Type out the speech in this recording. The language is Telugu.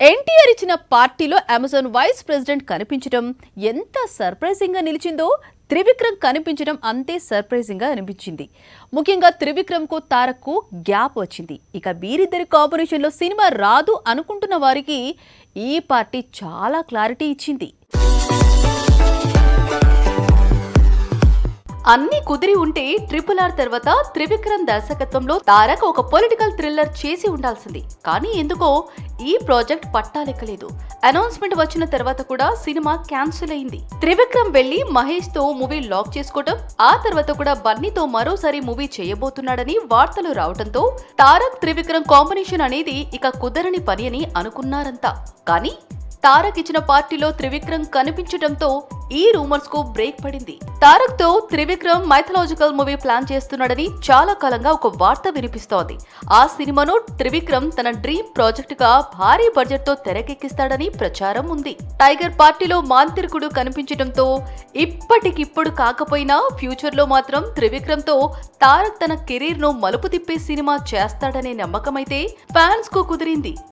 ఎన్టీఆర్ ఇచ్చిన పార్టీలో అమెజాన్ వైస్ ప్రెసిడెంట్ కనిపించడం ఎంత సర్ప్రైజింగ్ గా నిలిచిందో త్రివిక్రమ్ కనిపించడం అంతే సర్ప్రైజింగ్ గా అనిపించింది ముఖ్యంగా త్రివిక్రమ్ కు తారక్ కు గ్యాప్ వచ్చింది ఇక వీరిద్దరి కాంబినేషన్ లో సినిమా రాదు అనుకుంటున్న వారికి ఈ పార్టీ చాలా క్లారిటీ ఇచ్చింది అన్ని కుదిరి ఉంటే ట్రిపుల్ ఆర్ తర్వాత త్రివిక్రమ్ దర్శకత్వంలో తారక్ ఒక పొలిటికల్ థ్రిల్లర్ చేసి ఉండాల్సింది కానీ ఎందుకో ఈ ప్రాజెక్ట్ పట్టాలెక్కలేదు అనౌన్స్మెంట్ వచ్చిన తర్వాత కూడా సినిమా క్యాన్సిల్ అయింది త్రివిక్రమ్ వెళ్లి మహేష్ తో మూవీ లాక్ చేసుకోవడం ఆ తర్వాత కూడా బన్నీతో మరోసారి మూవీ చేయబోతున్నాడని వార్తలు రావడంతో తారక్ త్రివిక్రమ్ కాంబినేషన్ అనేది ఇక కుదరని పని అని అనుకున్నారంతా కానీ తారక్ ఇచ్చిన పార్టీలో త్రివిక్రమ్ కనిపించడంతో ఈ రూమర్స్ కు బ్రేక్ పడింది తారక్ తో త్రివిక్రమ్ మైథలాజికల్ మూవీ ప్లాన్ చేస్తున్నాడని చాలా కాలంగా ఒక వార్త వినిపిస్తోంది ఆ సినిమాను త్రివిక్రమ్ తన డ్రీమ్ ప్రాజెక్ట్ గా భారీ బడ్జెట్ తో తెరకెక్కిస్తాడని ప్రచారం ఉంది టైగర్ పార్టీలో మాంత్రికుడు కనిపించడంతో ఇప్పటికిప్పుడు కాకపోయినా ఫ్యూచర్ లో మాత్రం త్రివిక్రమ్ తో తారక్ తన కెరీర్ ను మలుపు తిప్పే సినిమా చేస్తాడనే నమ్మకమైతే ఫ్యాన్స్ కు కుదిరింది